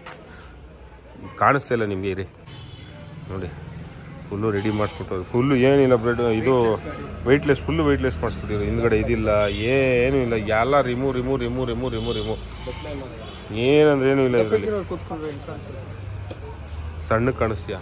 ಕಾಣಿಸ್ತಾ ಇಲ್ಲ ನಿಮಗೆ ಇರಿ ನೋಡಿ ಫುಲ್ಲು ರೆಡಿ ಮಾಡಿಸ್ಬಿಟ್ಟು ಫುಲ್ಲು ಏನಿಲ್ಲ ಬ್ರೆಡ್ ಇದು ವೆಯ್ಟ್ಲೆಸ್ ಫುಲ್ಲು ವೆಯ್ಟ್ಲೆಸ್ ಮಾಡಿಸ್ಬಿಟ್ಟಿದ್ರು ಹಿಂದ್ಗಡೆ ಇದಿಲ್ಲ ಏನೂ ಇಲ್ಲ ಎಲ್ಲ remove remove remove remove remove remove ಏನಂದ್ರೆ ಏನೂ ಇಲ್ಲ ಇದರಲ್ಲಿ ಕೂತ್ಕೊಂಡ್ರೆ ಸಣ್ಣ ಕಾಣಿಸ್ತೀಯ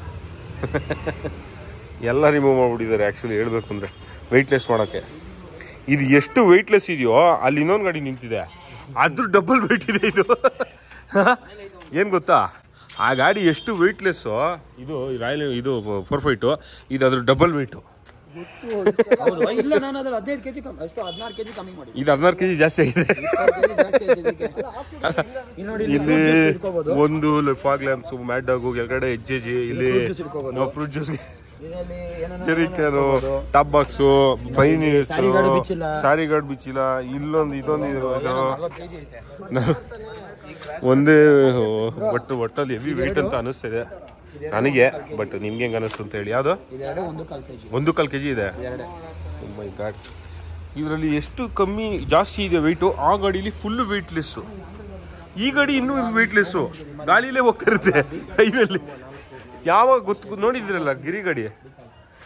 ಎಲ್ಲ ರಿಮೂವ್ ಮಾಡಿಬಿಟ್ಟಿದ್ದಾರೆ ಆ್ಯಕ್ಚುಲಿ ಹೇಳ್ಬೇಕು ಅಂದರೆ ವೆಯ್ಟ್ಲೆಸ್ ಮಾಡೋಕ್ಕೆ ಇದು ಎಷ್ಟು ವೆಯ್ಟ್ಲೆಸ್ ಇದೆಯೋ ಅಲ್ಲಿ ಇನ್ನೊಂದು ಗಾಡಿ ನಿಂತಿದೆ ಅದ್ರ ಡಬಲ್ ವೆಯ್ಟ್ ಇದೆ ಇದು ಏನು ಗೊತ್ತಾ ಆ ಗಾಡಿ ಎಷ್ಟು ವೆಯ್ಟ್ಲೆಸ್ಸು ಇದು ರಾಯಲ್ ಇದು ಫೋರ್ ಫೈಟು ಇದು ಅದ್ರ ಡಬಲ್ ವೆಯ್ಟು ಹೌದು ಇಲ್ಲ ನಾನು ಅದ್ರಲ್ಲಿ ಹದಿನೈದು ಕೆಜಿ ಕಮ್ಮಿ ಅಷ್ಟು ಹದಿನಾರು ಕೆಜಿ ಕಮ್ಮಿ ಮಾಡಿ ಇದು ಹದಿನಾರು ಕೆ ಜಿ ಜಾಸ್ತಿ ಆಗಿದೆ ಜಾಸ್ತಿ ಆಯ್ತು ಇದಕ್ಕೆ. ಇಲ್ಲಿ ನೋಡಿ ಇಲ್ಲಿ ಇಲ್ಲಿ fruit juice ಇಟ್ಕೋಬೋದು. ಒಂದು ಫಾಗ್ ಲ್ಯಾಂಪ್ಸು ಮ್ಯಾಡ್ ಡಾಗು ಕೆಳಗಡೆ ಎಜ್ ಜಿ ಇಲ್ಲಿ juice ಇಟ್ಕೋಬೋದು. ಫ್ರೂಟ್ ಜ್ಯೂಸ್ ಇದರಲ್ಲಿ ಏನೇನೋ ಚೆರಿಕನು ಟಾಪ್ ಬಾಕ್ಸು ಪೈನಿ ಸ್ಯಾರಿ ಗಾಡು ಬಿಚ್ಚಿಲ್ಲ. ಸಾರಿ ಗಾರ್ಡ್ ಬಿಚ್ಚಿಲ್ಲ ಇಲ್ಲೊಂದು ಇದೊಂದು ಇದು ನಲ್ವತ್ತು ಕೆಜಿ ಐತೆ ಒಂದೇ ಒಟ್ಟು ಒಟ್ಟಲ್ಲಿ ಹೆವಿ ವೆಯ್ಟ್ ಅಂತ ಅನಿಸ್ತಿದೆ ನನಗೆ ಬಟ್ ನಿಮ್ಗೆ ಹೆಂಗೆ ಅನಿಸ್ತು ಅಂತ ಹೇಳಿ ಯಾವುದು ಇದೆರಡು ಒಂದು ಕಾಲು ಕೆಜಿ ಒಂದು ಕಾಲು ಕೆ ಜಿ ಇದೆ ಎರಡೇ ಮೈ ಗಾಡ್ ಇದರಲ್ಲಿ ಎಷ್ಟು ಕಮ್ಮಿ ಜಾಸ್ತಿ ಇದೆ ವೆಯ್ಟು ಆ ಗಾಡೀಲಿ ಫುಲ್ ವೆಯ್ಟ್ಲೆಸ್ಸು ಈ ಗಾಡಿ ಇನ್ನೂ ವೆಯ್ಟ್ಲೆಸ್ಸು ಗಾಳಿಲೇ ಹೋಗ್ತಾ ಇರುತ್ತೆ ಹೈವೇಲಿ ಯಾವಾಗ ಗೊತ್ತು ನೋಡಿದ್ರಲ್ಲ ಗಿರಿ ಗಾಡಿ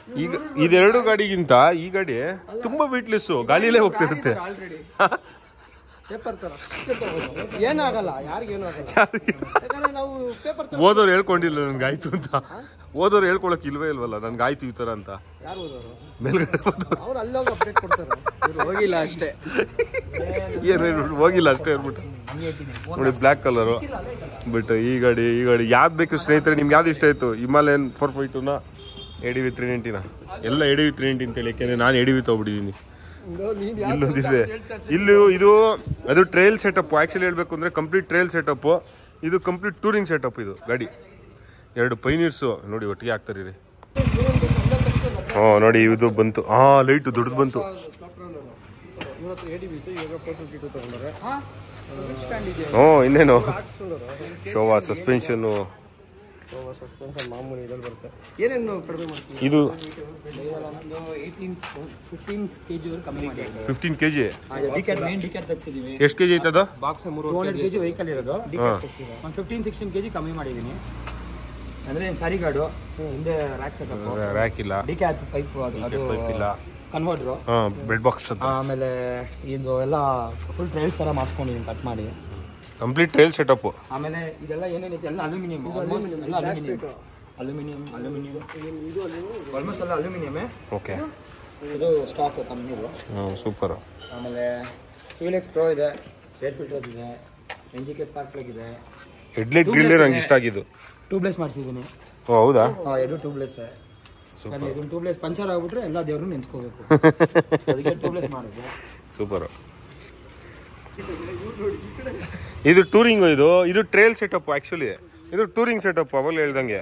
ಈಗ ಇದೆರಡು ಗಾಡಿಗಿಂತ ಈ ಗಾಡಿ ತುಂಬಾ ವೆಯ್ಟ್ಲೆಸ್ ಗಾಳಿಲೇ ಹೋಗ್ತಿರುತ್ತೆ ಆಲ್ರೆಡಿ ಪೇಪರ್ ತರ ಏನಾಗಲ್ಲ ಯಾರಿಗೇನು ಆಗಲ್ಲ ಯಾಕಂದ್ರೆ ನಾವು ಪೇಪರ್ ತರ ಓದೋರು ಹೇಳ್ಕೊಂಡಿಲ್ಲ ನನ್ಗೆ ಆಯ್ತು ಅಂತ ಓದೋರು ಹೇಳ್ಕೊಳಕ್ ಇಲ್ವೇ ಇಲ್ವಲ್ಲ ನನ್ಗೆ ಆಯ್ತು ಈ ತರ ಅಂತ ಯಾರು ಓದೋರು ಮೇಲ್ಗಡೆ ಓದೋರು ಅವ್ರು ಅಲ್ಲೋಗಿ ಅಪ್ಡೇಟ್ ಕೊಡ್ತಾರೆ ಇವ್ರು ಹೋಗಿಲ್ಲ ಅಷ್ಟೇ ಏನು ಹೇಳ್ಬಿಟ್ಟು ಹೋಗಿಲ್ಲ ಅಷ್ಟೇ ಹೇಳ್ಬಿಟ್ಟು ನೋಡಿ ಬ್ಲ್ಯಾಕ್ ಕಲರು ಬಟ್ ಈ ಗಾಡಿ ಈ ಗಾಡಿ ಯಾವ್ದು ಬೇಕು ಸ್ನೇಹಿತರೆ ನಿಮ್ಗೆ ಯಾವ್ದು ಇಷ್ಟ ಆಯ್ತು ಹಿಮಾಲಯನ್ ಫೋರ್ ಫೈವ್ ಟೂನ ಎಡಿ ವಿ ತ್ರೀ ನೈಂಟಿನ ಎಲ್ಲ ಎಡಿ ವಿ ತ್ರೀ ನೈಂಟಿ ಅಂತೇಳಿ ಯಾಕೆಂದ್ರೆ ನಾನು ಎಡಿ ವಿ ತೊಗೊಬಿಟ್ಟಿದ್ದೀನಿ ನೀನ್ ಇಲ್ಲೊಂದಿದೆ ಇಲ್ಲಿ ಇದು ಅದು ಟ್ರೈಲ್ ಸೆಟಪ್ ಆ್ಯಕ್ಚುಲಿ ಹೇಳ್ಬೇಕು ಅಂದರೆ ಕಂಪ್ಲೀಟ್ ಟ್ರೈಲ್ ಸೆಟಪ್ಪು ಇದು ಕಂಪ್ಲೀಟ್ ಟೂರಿಂಗ್ ಸೆಟಪ್ ಇದು ಗಾಡಿ ಎರಡು ಪೈನೀರ್ಸು ನೋಡಿ ಒಟ್ಟಿಗೆ ಹಾಕ್ತಾರೆ ರೀ ಹ್ಞೂ ನೋಡಿ ಇದು ಬಂತು ಹಾಂ ಲೈಟು ದೊಡ್ಡದು ಬಂತು ಇವತ್ತು ಏಡಿ ಬಿತ್ತು ಇವಾಗ ಫೋರ್ ಫಿಫ್ಟಿ ಟು ತಗೊಂಡಾರೆ ಹ್ಞೂ ಇನ್ನೇನು ಹಾಕ್ಸ್ಕೊಂಡರು ಶೋವಾ ಸಸ್ಪೆನ್ಷನ್ನು ಸಸ್ಪೆನ್ಷನ್ ಮಾಮೂಲಿ ಇದ್ರಲ್ಲಿ ಬರುತ್ತೆ ಏನೇನು ಕಡಿಮೆ ಮಾಡ್ತೀವಿ ಇದು ಒಂದು ಏಯ್ಟೀನ್ ಫಿಫ್ಟೀನ್ ಕೆ ಜಿವರೆಗೆ ಕಮ್ಮಿ ಮಾಡಿ ಫಿಫ್ಟೀನ್ ಕೆ ಜಿ ಡಿಕೆಟ್ ಮೇನ್ ಡಿಕೆಟ್ ತೆಗ್ಸಿದೀವಿ ಎಷ್ಟು ಕೆ ಜಿ ಐತದ box two hundred K G vehicle ಇರೋದು ಒಂದು ಫಿಫ್ಟೀನ್ ಸಿಕ್ಸ್ಟೀನ್ ಕೆ ಜಿ ಕಮ್ಮಿ ಮಾಡಿದ್ದೀನಿ ಅಂದರೆ ಸಾರಿ ಗಾರ್ಡು ಹಿಂದೆ ರ್ಯಾಕ್ ಸೆಟಪ್ ರ್ಯಾಕ್ ಇಲ್ಲ ಡಿಕ್ಯಾತ್ ಪೈಪ್ ಅದು ಅದು ಪೈಪ್ ಇಲ್ಲ ಕನ್ವರ್ಟ್ರು ಹಾಂ ಬೆಡ್ ಬಾಕ್ಸ್ ಅಂತ ಆಮೇಲೆ ಇದು ಎಲ್ಲ ಫುಲ್ ಟ್ರೈಲ್ಸ್ ಥರ ಮಾಡಿಸ್ಕೊಂಡಿದ್ದೀನಿ ಕಟ್ ಮಾಡಿ ಕಂಪ್ಲೀಟ್ ಟ್ರೈಲ್ ಸೆಟಪ್ ಆಮೇಲೆ ಇದೆಲ್ಲ ಏನೇನೈತೆ ಎಲ್ಲ ಅಲ್ಯೂಮಿನಿಯಂ ಆಲ್ಮೋಸ್ಟ್ ಎಲ್ಲ ಅಲ್ಯೂಮಿನಿಯಂ ಅಲ್ಯೂಮಿನಿಯಂ ಅಲ್ಯೂಮಿನಿಯಂ ಆಲ್ಮೋಸ್ಟ್ ಎಲ್ಲ ಅಲ್ಯೂಮಿನಿಯಮೇ ಓಕೆ ಇದು ಸ್ಟಾಕ್ ಕಂಪ್ನಿದು ಹ್ಞೂ ಸೂಪರ್ ಆಮೇಲೆ ಫ್ಯೂಲೆಕ್ಸ್ ಪ್ರೋ ಇದೆ ಏರ್ ಫಿಲ್ಟರ್ಸ್ ಇದೆ N G K spark plug ಇದೆ ಹೆಡ್ಲೈಟ್ ಗ್ರಿಲ್ಲೇ ನಂಗೆ ಇಷ್ಟ ಆಗಿದ್ದು ಟ್ಯೂಬ್ಲೆಸ್ ಮಾಡಿಸಿದ್ದೀನಿ ಓ ಹೌದಾ ಎರಡು ಟ್ಯೂಬ್ಲೆಸ್ ಇದನ್ನು ಟ್ಯೂಬ್ಲೆಸ್ ಪಂಚರ್ ಆಗ್ಬಿಟ್ರೆ ಎಲ್ಲ ದೇವ್ರು ನೆನ್ಸ್ಕೋಬೇಕು ಅದಕ್ಕೆ ಟ್ಯೂಬ್ಲೆಸ್ ಮಾಡಿದ್ದೆ ಸೂಪರ್ ಇದು ಟೂರಿಂಗ್ ಇದು ಇದು ಟ್ರೈಲ್ ಸೆಟಪ್ ಆ್ಯಕ್ಚುಲಿ ಇದು ಟೂರಿಂಗ್ ಸೆಟಪ್ ಅವಾಗಲೇ ಹೇಳ್ದಂಗೆ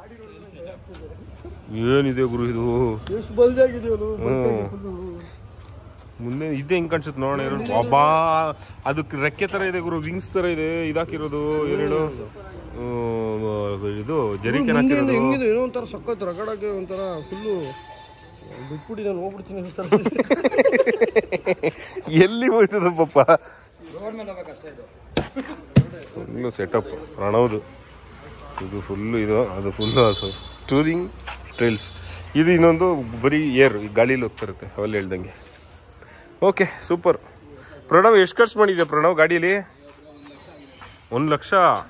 ಏನಿದೆ ಗುರು ಇದು ಎಷ್ಟು ಬಲ್ದಾಗಿದೆಯಲ್ಲ ಹ್ಞೂ ಮುಂದೆ ಇದೆ ಹೆಂಗ್ ಕಾಣಿಸುತ್ತೆ ನೋಡೋಣ ಇರೋದು ಅಬ್ಬಾ ಅದಕ್ಕೆ ರೆಕ್ಕೆ ತರ ಇದೆ ಗುರು ವಿಂಗ್ಸ್ ತರ ಇದೆ ಇದಾಕಿರೋದು ಏನೇಳು ಹ್ಮ್, ಇದು ಜರಿಕೆನ್ ಹಿಂದೆಯಿಂದ ಹಾಕಿರೋದು ಹೆಂಗಿದೆ ಏನೋ ಒಂಥರ ಸಖತ್ ರಗಡಾಗಿ ಒಂಥರ ಫುಲ್ಲು ಬಿಟ್ಬಿಡಿ ನಾನು ಹೋಗ್ಬಿಡ್ತೀನಿ ಅಂತಾರೆ ಎಲ್ಲಿ ಹೋಯ್ತದಪ್ಪಪ್ಪ ರೋಡ್ ಮೇಲೆ ಹೋಗ್ಬೇಕಷ್ಟೇ ಇದು ಫುಲ್ಲು ಸೆಟಪ್ ರಣೌದು ಇದು ಫುಲ್ಲು ಇದು ಅದು ಫುಲ್ಲು ಅದು ಟೂರಿಂಗ್ ಟ್ರೈಲ್ಸ್ ಇದು ಇನ್ನೊಂದು ಬರೀ ಏರ್ ಗಾಳೀಲಿ ಹೋಗ್ತಿರುತ್ತೆ ಅವೆಲ್ಲ ಹೇಳ್ದಂಗೆ ಓಕೆ ಸೂಪರ್ ಪ್ರಣವ್ ಎಷ್ಟು ಖರ್ಚು ಮಾಡಿದ್ಯಾ ಪ್ರಣವ್ ಗಾಡೀಲಿ ಒಂದು ಲಕ್ಷ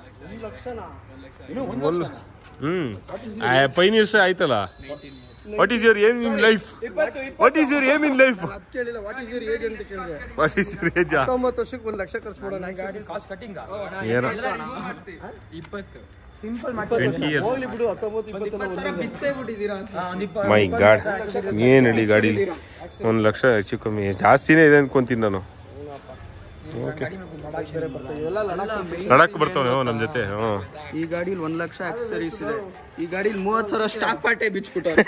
ಒಂದು ಹ್ಮ್ ಪೈನೀರ್ಸ್ ಆಯ್ತಲ್ಲ what is your aim in life what is your aim in life ಅದು ಕೇಳಿಲ್ಲ ವಾಟ್ ಈಸ್ ಯುವರ್ ಏಜ್ ಅಂತ ಕೇಳಿದೆ ವಾಟ್ ಈಸ್ ಯುವರ್ ಏಜ್ ಹತ್ತೊಂಬತ್ತು ವರ್ಷಕ್ಕೆ ಒಂದು ಲಕ್ಷ ಖರ್ಚು ಮಾಡೋಣ ಕಾಸ್ಟ್ ಕಟ್ಟಿಂಗ್ ಏನೋ ಸಿಂಪಲ್ ಟ್ವೆಂಟಿ ಇಯರ್ಸ್ ಹೋಗ್ಲಿ ಬಿಡು ಹತ್ತೊಂಬತ್ತು ಇಪ್ಪತ್ತೆಲ್ಲ ಮೈ ಗಾಡ್ ಏನು ಹೇಳಿ ಗಾಡೀಲಿ ಒಂದು ಲಕ್ಷ ಹೆಚ್ಚು ಕಮ್ಮಿ ಜಾಸ್ತಿನೇ ಇದೆ ಅನ್ಕೊಂತೀನಿ ನಾನು ಎಲ್ಲ ಲಡಾಖ್ ಲಡಾಕ್ ಬರ್ತಾವೆ ನಮ್ಮ ಜೊತೆ ಹ್ಞೂ ಈ ಗಾಡಿಲಿ ಒಂದ್ ಲಕ್ಷ ಆಕ್ಸರೀಸ್ ಇದೆ ಈ ಗಾಡಿಲಿ ಮೂವತ್ ಸಾವಿರ ಸ್ಟಾಕ್ ಪಾರ್ಟೇ ಬಿಚ್ಬಿಟ್ಟವ್ರೆ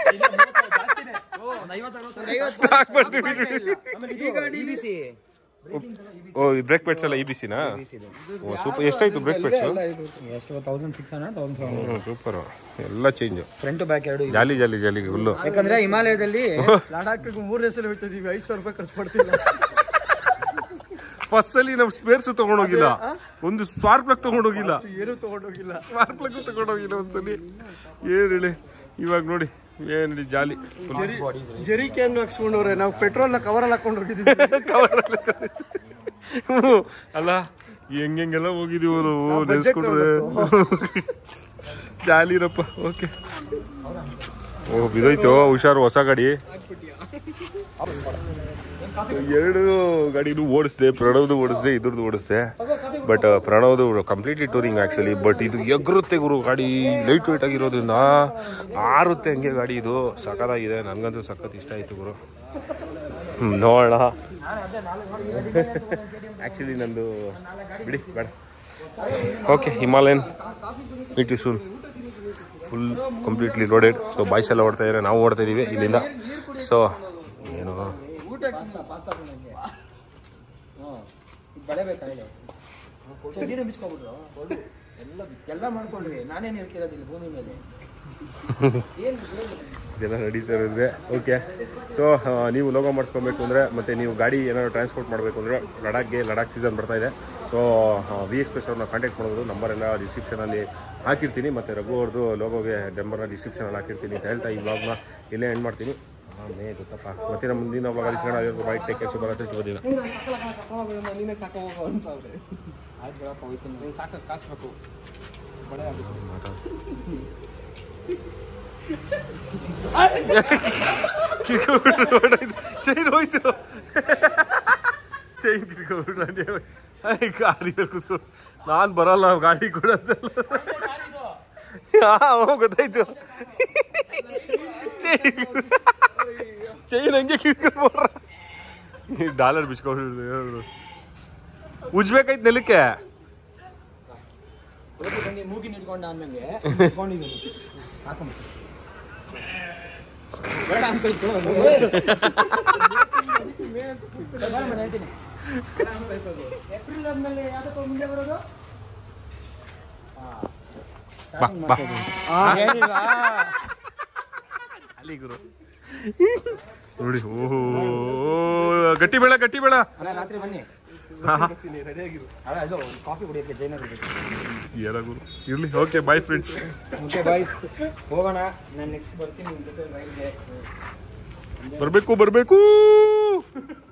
ಈ ಗಾಡಿ ಓ ಬ್ರೇಕ್ ಪೆಟ್ಸ್ ಎಲ್ಲ ಇ ಬಿ ಸಿನಾ ಓ ಸೂಪರ್ ಎಷ್ಟಾಯ್ತು ಬ್ರೇಕ್ ಪೆಟ್ಸ್ ಎಷ್ಟು thousand six hundred thousand seven ಹ್ಞೂ ಸೂಪರ್ ಎಲ್ಲ ಚೇಂಜ್ ಫ್ರಂಟ್ ಬ್ಯಾಕ್ ಎರಡು ಇದೆ. ಜಾಲಿ ಜಾಲಿ ಜಾಲಿ ಹುಲ್ಲು ಯಾಕಂದ್ರೆ ಹಿಮಾಲಯದಲ್ಲಿ ಲಡಾಖಿಗೆ ಮೂರನೇ ಸಲ ಹೋಗ್ತಿದೀವಿ ಐದು ಸಾವಿರ ರೂಪಾಯಿ ಖರ್ಚು ಮಾಡ್ತಿಲ್ಲ ಬಸ್ಸಲ್ಲಿ ನಾವು ಸ್ಪೇರ್ಸ್ ತಗೊಂಡೋಗಿಲ್ಲ ಒಂದು ಸ್ಪಾರ್ಕ್ ಪ್ಲಗ್ ತಗೊಂಡೋಗಿಲ್ಲ ಏನೂ ತಗೊಂಡೋಗಿಲ್ಲ ಸ್ಪಾರ್ಕ್ ಪ್ಲಗ್ ತಗೊಂಡೋಗಿಲ್ಲ ಒಂದ್ಸಲಿ ಏನು ಹೇಳಿ ಇವಾಗ ನೋಡಿ ಏನು ಹೇಳಿ ಜಾಲಿ ಜರಿ ಕ್ಯಾನ್ ಹಾಕ್ಸ್ಕೊಂಡವ್ರೆ ನಾವು ಪೆಟ್ರೋಲ್ನ ಕವರಲ್ಲಿ ಹಾಕೊಂಡು ಹೋಗಿದ್ದೀವಿ ಹ್ಞೂ ಅಲ್ಲ ಹೆಂಗೆಲ್ಲ ಹೋಗಿದೀವಿ ನಾವು ನೆನ್ಸ್ಕೊಂಡ್ರೆ ಜಾಲಿರಪ್ಪ ಓಕೆ ಓ ಬಿದೋಯ್ತು ಹುಷಾರು ಹೊಸ ಗಾಡಿ ಎರಡು ಗಾಡಿನೂ ಓಡಿಸ್ದೆ ಪ್ರಣವ್ದು ಓಡಿಸ್ದೆ ಇದ್ರದ್ದು ಓಡಿಸ್ದೆ ಬಟ್ ಪ್ರಣವ್ದು ಕಂಪ್ಲೀಟ್ಲಿ ಟೂರಿಂಗ್ ಆ್ಯಕ್ಚುಲಿ ಬಟ್ ಇದು ಎಗ್ರುತ್ತೆ ಗುರು ಗಾಡಿ ಲೈಟ್ ವೆಯ್ಟ್ ಆಗಿರೋದ್ರಿಂದ ಆರುತ್ತೆ ಹಂಗೆ ಗಾಡಿ ಇದು ಸಖತ್ತಾಗಿದೆ ನನಗಂತೂ ಸಖತ್ ಇಷ್ಟ ಆಯಿತು ಗುರು ಹ್ಮ್, ನೋಡೋಣ ಆ್ಯಕ್ಚುಲಿ ನಂದು ಬಿಡಿ ಬೇಡ okay Himalayan meet you soon full completely loaded so boys ಎಲ್ಲ ಓಡ್ತಾ ಇದ್ದಾರೆ ನಾವು ಓಡ್ತಾ ಇದ್ದೀವಿ ಇಲ್ಲಿಂದ ಸೊ ಏನು ಬಳೆ ಬೇಕಾಗಿಲ್ಲ ಚಡ್ಡಿನ ಬಿಚ್ಕೊಬಿಟ್ರು ಎಲ್ಲ ಎಲ್ಲ ಮಾಡ್ಕೊಂಡ್ರಿ ನಾನೇನು ಹೇಳ್ತಿರೋದಿಲ್ಲ ಭೂಮಿ ಮೇಲೆ ಏನ್ ಇದೆಲ್ಲ ನಡೀತಾ ಇರೋದ್ರೆ ಓಕೆ ಸೊ ನೀವು ಲೋಗೋ ಮಾಡಿಸ್ಕೊಬೇಕು ಅಂದರೆ ಮತ್ತು ನೀವು ಗಾಡಿ ಏನಾದ್ರು ಟ್ರಾನ್ಸ್ಪೋರ್ಟ್ ಮಾಡಬೇಕು ಅಂದರೆ ಲಡಾಖ್ಗೆ ಲಡಾಖ್ ಸೀಸನ್ ಬರ್ತಾ ಇದೆ ಸೊ ವಿ ಎಕ್ಸ್ಪ್ರೆಸ್ ಅವ್ರನ್ನ ಕಾಂಟ್ಯಾಕ್ಟ್ ಮಾಡ್ಬೋದು ನಂಬರ್ ಎಲ್ಲ ಡಿಸ್ಕ್ರಿಪ್ಷನಲ್ಲಿ ಹಾಕಿರ್ತೀನಿ ಮತ್ತು ರಘು ಅವ್ರದ್ದು ಲೋಗೋಗೆ ನಂಬರ್ನ ಡಿಸ್ಕ್ರಿಪ್ಷನಲ್ಲಿ ಹಾಕಿರ್ತೀನಿ ಅಂತ ಹೇಳ್ತಾ ಈ ವ್ಲಾಗ್ನ ಇಲ್ಲೇ ಎಂಡ್ ಮಾಡ್ತೀನಿ ಮೇ ಗೊತ್ತಪ್ಪ ಮತ್ತೆ ನಮ್ಮ ಮುಂದಿನ ವ್ಲಾಗ್ ಇಸ್ಕೊಂಡು ಬೈಟ್ ಟೇಕ್ ಕೇರ್ ಶುಭ ರಾತ್ರಿ ಶುಭ ದಿನ ನೀನೇ ಸಾಕ ಹೋಗೋ ಅಂತ ಅವ್ರೆ ಆಯ್ತು ಬಿಡಪ್ಪ ಹೋಯ್ತೀನಿ ನೀನು ಸಾಕ ಕಾಸ್ಬೇಕು ಬಳೆ ಆಗುತ್ತೆ ಚೈನ್ ಹೋಯ್ತು ಚೈನ್ ಕಿರ್ಕೊಂಡು ಗಾಡಿ ಕೂತ್ಕೊಂಡು ನಾನು ಬರಲ್ಲ ಗಾಡಿ ಕೂಡ ಹಾಂ ಗೊತ್ತಾಯ್ತು ಚೈನ್ ಚೈನ್ ಹಂಗೆ ಕಿರ್ಕೊಂಡು ಡಾಲರ್ ಬಿಚ್ಕೊಂಡು ಉಜ್ಬೇಕಾಯ್ತು ನೆಲಕ್ಕೆ ಹೋಗಿ ಬಂದು ಮೂಗಿನ ಹಿಡ್ಕೊಂಡ ಅಂದಂಗೆ ಹಿಡ್ಕೊಂಡಿದ್ದೀನಿ ಹಾಕೊಂಬ ಬೇಡ ಅಂತ ಇತ್ತು ಹೇಳ್ತೀನಿ ಏಪ್ರಿಲ್ ಆದ್ಮೇಲೆ ಯಾವ್ದಪ್ಪ ಮುಂದೆ ಬರೋದು ಬಾ ಬಾ ಏನಿಲ್ವಾ ಅಲ್ಲಿ ಗುರು ನೋಡಿ ಓಹೋ ಗಟ್ಟಿ ಬೇಡ ಗಟ್ಟಿ ಬೇಡ ಅಲ್ಲ ರಾತ್ರಿ ಬನ್ನಿ ಅಲ್ಲ ಇದು ಕಾಫಿ ಕುಡಿಯೋಕ್ಕೆ ಜೈನರ್ ಏನ ಗುರು ಇರ್ಲಿ okay bye friends okay bye ಹೋಗೋಣ ನಾನು ನೆಕ್ಸ್ಟ್ ಬರ್ತೀನಿ ನಿಮ್ಮ ಜೊತೆ ರೈಲ್ಗೆ ಬರ್ಬೇಕು ಬರ್ಬೇಕು